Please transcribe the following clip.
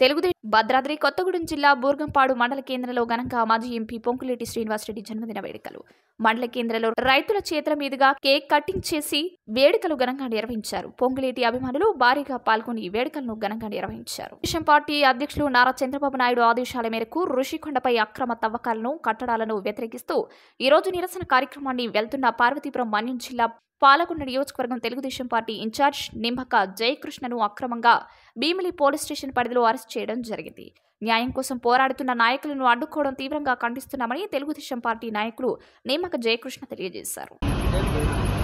తెలుగుదేశం భద్రాద్రి కొత్తగూడెం జిల్లా బూర్గంపాడు మండల కేంద్రంలో ఘనంగా మాజీ ఎంపీ పొంకులేటి శ్రీనివాసరెడ్డి జన్మదిన వేడుకలు మండల కేంద్రంలో రైతుల చేతుల మీదుగా కేక్ కటింగ్ చేసి వేడుకలు ఘనంగా నిర్వహించారు పొంగులేటి అభిమానులు భారీగా పాల్గొని ఈ వేడుకలను ఘనంగా నిర్వహించారు తెలుగుదేశం పార్టీ అధ్యక్షులు నారా చంద్రబాబు నాయుడు ఆదేశాల మేరకు ఋషికొండపై అక్రమ తవ్వకాలను కట్టడాలను వ్యతిరేకిస్తూ ఈ రోజు నిరసన కార్యక్రమాన్ని వెళ్తున్న పార్వతీపురం మన్యం జిల్లా పాలకొండ నియోజకవర్గం తెలుగుదేశం పార్టీ ఇన్ఛార్జ్ నింబక జయకృష్ణను అక్రమంగా భీమిలి పోలీస్ స్టేషన్ పరిధిలో అరెస్ట్ చేయడం జరిగింది న్యాయం కోసం పోరాడుతున్న నాయకులను అడ్డుకోవడం తీవ్రంగా ఖండిస్తున్నామని తెలుగుదేశం పార్టీ నాయకులు నిమ్మక జయకృష్ణ తెలియజేశారు